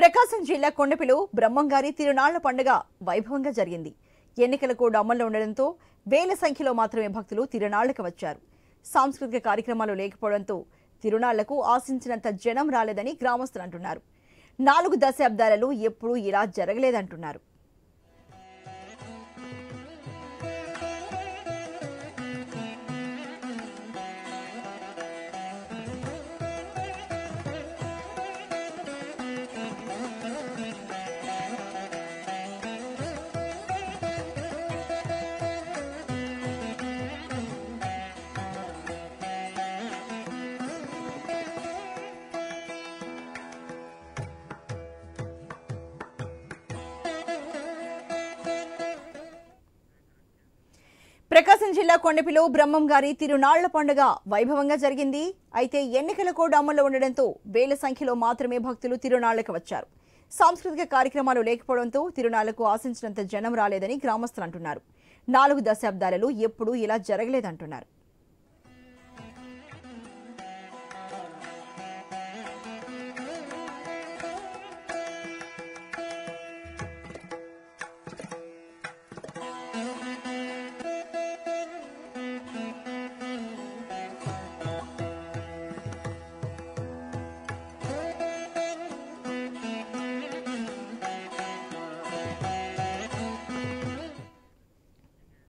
ప్రకాశం జిల్లా కొండపిలో బ్రహ్మంగారి తిరునాళ్ల పండుగ వైభవంగా జరిగింది ఎన్నికల కోడ్ అమల్లో ఉండడంతో వేల సంఖ్యలో మాత్రమే భక్తులు తిరునాళ్లకు వచ్చారు సాంస్కృతిక కార్యక్రమాలు లేకపోవడంతో తిరునాళ్లకు ఆశించినంత జనం రాలేదని గ్రామస్తులు అంటున్నారు నాలుగు దశాబ్దాలలో ఎప్పుడూ ఇలా జరగలేదంటున్నారు ప్రకాశం జిల్లా కొండపిలో బ్రహ్మం గారి తిరునాళ్ల పండుగ వైభవంగా జరిగింది అయితే ఎన్నికల కోడ్ అమల్లో ఉండడంతో వేల సంఖ్యలో మాత్రమే భక్తులు తిరునాళ్లకు వచ్చారు సాంస్కృతిక కార్యక్రమాలు లేకపోవడంతో తిరునాళ్లకు ఆశించినంత జనం రాలేదని గ్రామస్తులు అంటున్నారు నాలుగు దశాబ్దాలలో ఎప్పుడూ ఇలా జరగలేదంటున్నారు